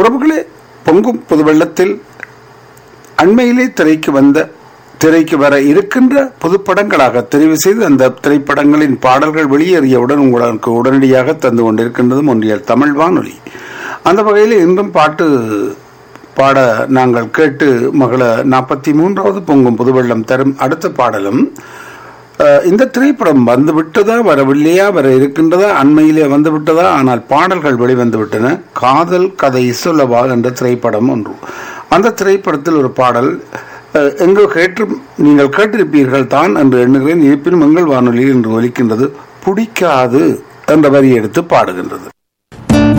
உறவுகளே பொங்கும் புது வெள்ளத்தில் அண்மையிலே திரைக்கு வந்த திரைக்கு வர இருக்கின்ற புதுப்படங்களாக தெரிவு செய்து அந்த திரைப்படங்களின் பாடல்கள் வெளியேறியவுடன் உங்களுக்கு உடனடியாக தந்து கொண்டிருக்கின்றது ஒன்றியல் தமிழ் வானொலி அந்த வகையில் இன்றும் பாட்டு பாட நாங்கள் கேட்டு மகள நாற்பத்தி மூன்றாவது பொங்கும் புதுவெள்ளம் தரும் அடுத்த பாடலும் அஹ், இந்த திரைப்படம் வந்து விட்டதா வரவில்லையா வர இருக்கின்றதா அண்மையிலே வந்து விட்டதா ஆனால் பாடல்கள் வெளிவந்து விட்டன காதல் கதை சொல்லவா என்ற திரைப்படம் ஒன்று அந்த திரைப்படத்தில் ஒரு பாடல் அஹ், எங்கோ கேட்டு நீங்கள் கேட்டிருப்பீர்கள் தான் என்று எண்ணுகிறேன் இருப்பினும் எங்கள் வானொலியில் இன்று ஒலிக்கின்றது பிடிக்காது என்ற வரி எடுத்து பாடுகின்றது